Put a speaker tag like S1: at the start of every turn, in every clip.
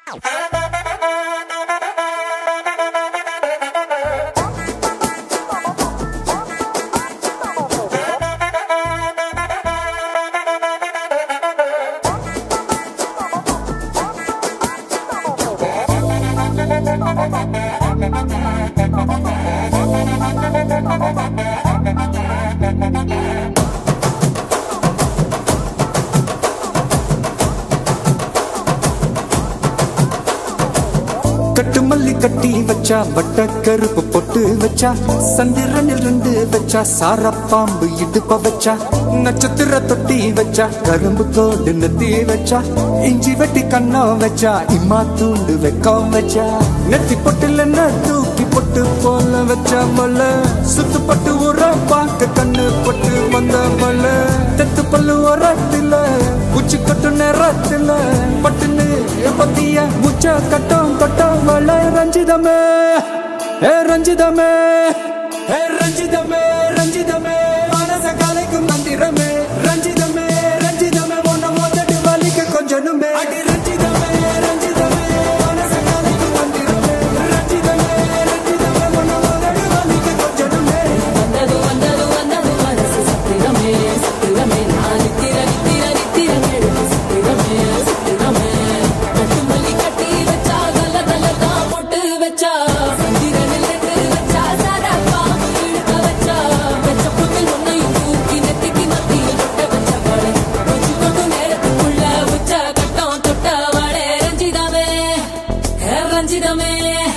S1: கட்டு மல்லி கட்டி வச்சா வட்ட கருப்பு பொட்டு வச்சா சந்திரனில் ரெண்டு வச்சா சார பாம்பு இடுப்ப வச்சா நட்சத்திர தொட்டி வச்சா கரும்பு கோடு நெத்தி வச்சா இஞ்சி வெட்டி கண்ணம் வச்சா இம்மா தூண்டு வெக்கம் வச்சா நெத்தி பொட்டுல தூக்கி பொட்டு போல வச்சா மல சுத்து பட்டு உர பார்க்க கண்ணு பொட்டு வந்த மல தெத்து பல்லு உரத்துல உச்சி கொட்டு நேரத்துல பட்டுன்னு பத்திய முச்ச கட்டம் கட்டம் வள ரஞ்சிதமே ஏ ரஞ்சிதமே ஏ ரஞ்சிதமே ரஞ்சிதமே மனச கலைக்கும் மந்திரமே ரஞ்சிதமே ரஞ்சிதமே உன்ன மோதட்டு வலிக்க கொஞ்சனுமே அடி ரஞ்சிதமே ரஞ்சிதமே மனச கலைக்கும் மந்திரமே ரஞ்சிதமே ரஞ்சிதமே உன்ன மோதட்டு வலிக்க கொஞ்சனுமே
S2: வந்தது வந்தது வந்தது மனசு சத்திரமே சத்திரமே நான் நித்திர நித்திர நித்திர எழுதி சத்திரமே சத்திரமே கட்டு மல்லி கட்டி வச்சா கல கல தான் போட்டு வச்சா சந்திரனில் ரெண்டு வச்சா சாரப்பா இழுக்க வச்சா வச்ச புத்தில் ஒன்னையும் தூக்கி நெத்திக்கு மத்தியில் தொட்ட வச்ச வாழை உச்சி கொண்டு நேரத்துக்குள்ள உச்ச கட்டம் தொட்ட வாழை ரஞ்சிதமே ஹே ரஞ்சிதமே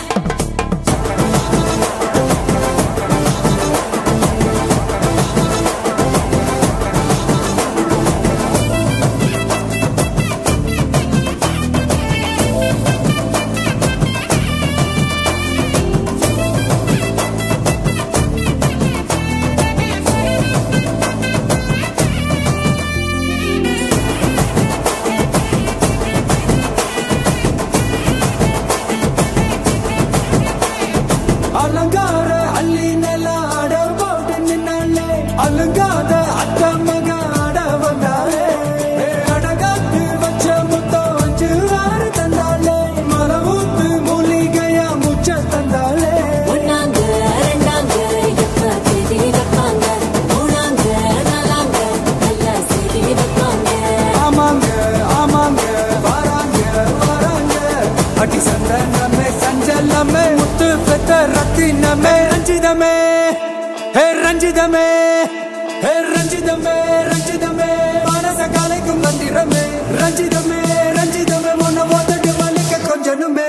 S1: அலங்கார அள்ளி நில ஆட போட்டு நின்னாலே அலங்காத அத்த மக ஆட வந்தாலே ஏ, அடகாத்து வச்ச முத்தம் வச்சு ஆறு தந்தாலே மலவூத்து மூலிகையா முச்ச தந்தாலே
S2: ஒன்னாங்க ரெண்டாங்க எப்ப தேதி வைப்பாங்க மூணாங்க நாலாங்க நல்ல செய்தி வைப்பாங்க
S1: ஆமாங்க ஆமாங்க வராங்க வராங்க அடி சந்தனமே சஞ்சலமே முத்து பெத்த ரத்தினமே ரஞ்சிதமே ஹே ரஞ்சிதமே ஹே ரஞ்சிதமே ரஞ்சிதமே மனச கலைக்கும் மந்திரமே ரஞ்சிதமே ரஞ்சிதமே உன்னை மோதட்டு வலிக்க கொஞ்சனுமே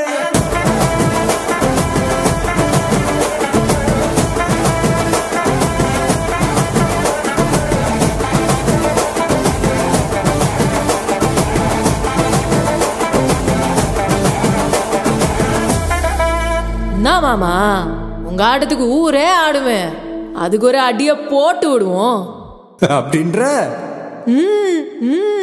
S2: என்ன மாமா உங்க ஆட்டத்துக்கு ஊரே ஆடுவேன் அதுக்கு ஒரு அடிய போட்டு விடுவோம்
S1: அப்படின்ற
S2: ம், ம்.